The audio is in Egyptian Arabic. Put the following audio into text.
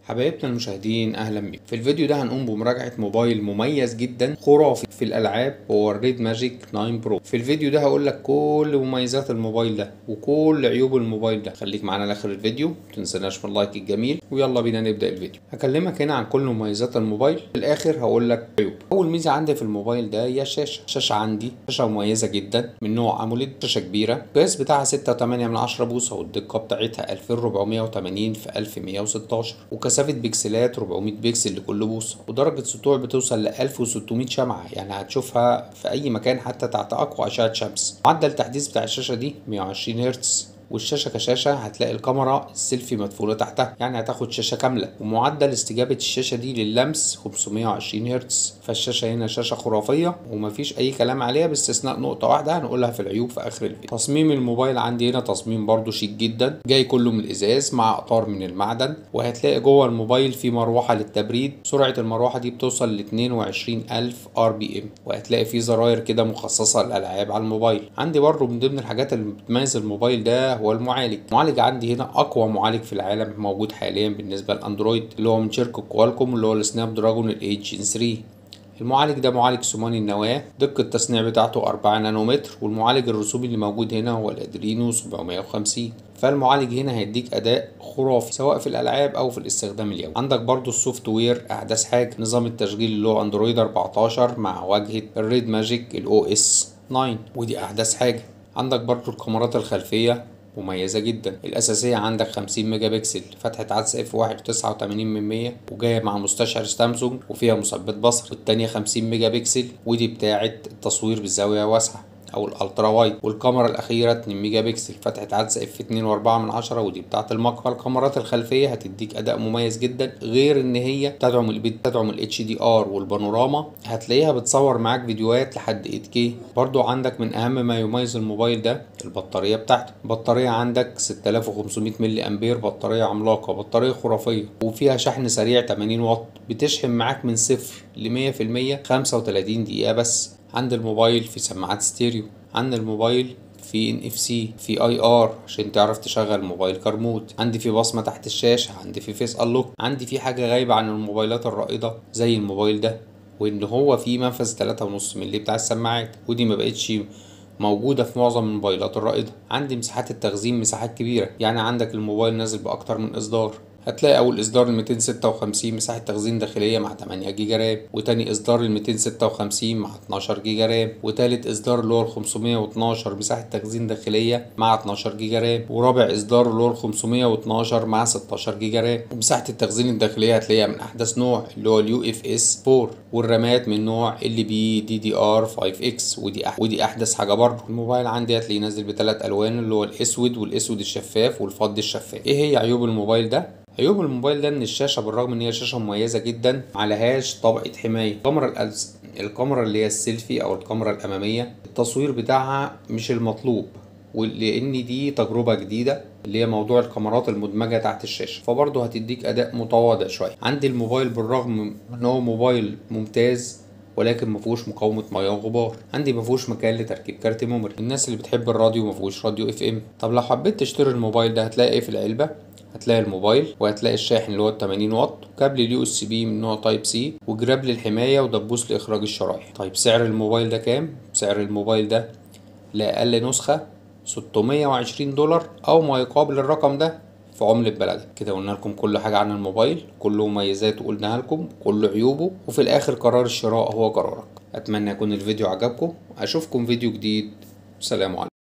حبايبنا المشاهدين اهلا بيكم في الفيديو ده هنقوم بمراجعه موبايل مميز جدا خرافي في الالعاب هو الريد ماجيك 9 برو في الفيديو ده هقول لك كل مميزات الموبايل ده وكل عيوب الموبايل ده خليك معانا لاخر الفيديو متنسناش من اللايك الجميل ويلا بينا نبدا الفيديو هكلمك هنا عن كل مميزات الموبايل في الاخر هقول لك عيوب اول ميزه عندي في الموبايل ده هي الشاشه الشاشه عندي شاشه مميزه جدا من نوع اموليد شاشه كبيره القياس بتاعها 6.8 من 10 بوصه والدقه بتاعتها 2480 في 1116 وكثافه بكسلات 400 بكسل لكل بوصه ودرجه سطوع بتوصل ل 1600 شمعه يعني هتشوفها في اي مكان حتى تحت اقوى اشعه شمس معدل التحديث بتاع الشاشه دي 120 هرتز والشاشه كشاشه هتلاقي الكاميرا السيلفي مدفونه تحتها يعني هتاخد شاشه كامله ومعدل استجابه الشاشه دي لللمس 520 هرتز فالشاشه هنا شاشه خرافيه ومفيش اي كلام عليها باستثناء نقطه واحده هنقولها في العيوب في اخر الفيديو تصميم الموبايل عندي هنا تصميم برضو شيك جدا جاي كله من الازاز مع اقطار من المعدن وهتلاقي جوه الموبايل في مروحه للتبريد سرعه المروحه دي بتوصل ل 22000 ار بي ام وهتلاقي في زراير كده مخصصه للالعاب على الموبايل عندي برضو من ضمن الحاجات اللي بتميز الموبايل ده هو المعالج المعالج عندي هنا اقوى معالج في العالم موجود حاليا بالنسبه لاندرويد اللي هو من شركه كوالكوم اللي هو السناب دراجون الاي جين 3 المعالج ده معالج ثماني النواة دقة التصنيع بتاعته 4 نانومتر والمعالج الرسوبي اللي موجود هنا هو الادرينو 750 فالمعالج هنا هيديك اداء خرافي سواء في الالعاب او في الاستخدام اليومي عندك برضو السوفت وير احدث حاجه نظام التشغيل اللي هو اندرويد 14 مع واجهه الريد ماجيك الاو اس 9 ودي احدث حاجه عندك برضو الكاميرات الخلفيه مميزة جدا الأساسية عندك 50 ميجا بكسل فتحة عدسة اف 1.89 من 100 وجاية مع مستشعر سامسونج وفيها مثبت بصر والتانية 50 ميجا بكسل ودي بتاعة التصوير بزاوية واسعة او الالترا وايد والكاميرا الاخيره 2 ميجا بكسل فتحه عدسه اف 2.4 من 10 ودي بتاعه المقهى الكاميرات الخلفيه هتديك اداء مميز جدا غير ان هي تدعم بتدعم الاتش دي ار والبانوراما هتلاقيها بتصور معاك فيديوهات لحد 8K برضو عندك من اهم ما يميز الموبايل ده البطاريه بتاعته البطاريه عندك 6500 ملي امبير بطاريه عملاقه بطاريه خرافيه وفيها شحن سريع 80 واط بتشحن معاك من صفر ل 100% 35 دقيقه بس عند الموبايل في سماعات ستيريو عند الموبايل في ان اف سي في اي ار عشان تعرف تشغل موبايل كرموت عندي في بصمه تحت الشاشه عندي في فيس انلوك عندي في حاجه غايبه عن الموبايلات الرائده زي الموبايل ده وان هو في منفذ 3.5 مللي بتاع السماعات ودي ما بقتش موجودة في معظم الموبايلات الرائدة عندي مساحات التخزين مساحات كبيرة يعني عندك الموبايل نازل بأكتر من إصدار هتلاقي أول إصدار ال 256 مساحة تخزين داخلية مع 8 جيجا رام وتاني إصدار ال 256 مع 12 جيجا رام وتالت إصدار اللي هو ال 512 مساحة تخزين داخلية مع 12 جيجا رام ورابع إصدار اللي هو ال 512 مع 16 جيجا رام ومساحة التخزين الداخلية هتلاقيها من أحدث نوع اللي هو اليو اف اس 4 والرامات من نوع ال بي دي دي ار 5 اكس ودي أح ودي أحدث حاجة برضه الموبايل عندي هتلاقيه نازل بثلاث ألوان اللي هو الأسود والأسود الشفاف والفضي الشفاف إيه هي عيوب الموبايل ده؟ عيوب الموبايل ده ان الشاشه بالرغم ان هي شاشه مميزه جدا معلهاش طبقه حمايه الكاميرا الألز... الكاميرا اللي هي السيلفي او الكاميرا الاماميه التصوير بتاعها مش المطلوب ولان دي تجربه جديده اللي هي موضوع الكاميرات المدمجه تحت الشاشه فبرضه هتديك اداء متواضع شويه عندي الموبايل بالرغم ان هو موبايل ممتاز ولكن ما فيهوش مقاومه ميه وغبار عندي ما فيهوش مكان لتركيب كارت ميموري الناس اللي بتحب الراديو ما فيهوش راديو اف ام طب لو حبيت تشتري الموبايل ده هتلاقي ايه في العلبه هتلاقي الموبايل وهتلاقي الشاحن اللي هو ال 80 واط وكابل اليو اس بي من نوع تايب سي وجراب للحمايه ودبوس لاخراج الشرايح طيب سعر الموبايل ده كام سعر الموبايل ده لاقل نسخه 620 دولار او ما يقابل الرقم ده في عملة بلدك كده قلنا لكم كل حاجة عن الموبايل كل مميزاته قلناها لكم كل عيوبه وفي الآخر قرار الشراء هو قرارك أتمنى يكون الفيديو عجبكم أشوفكم فيديو جديد سلام عليكم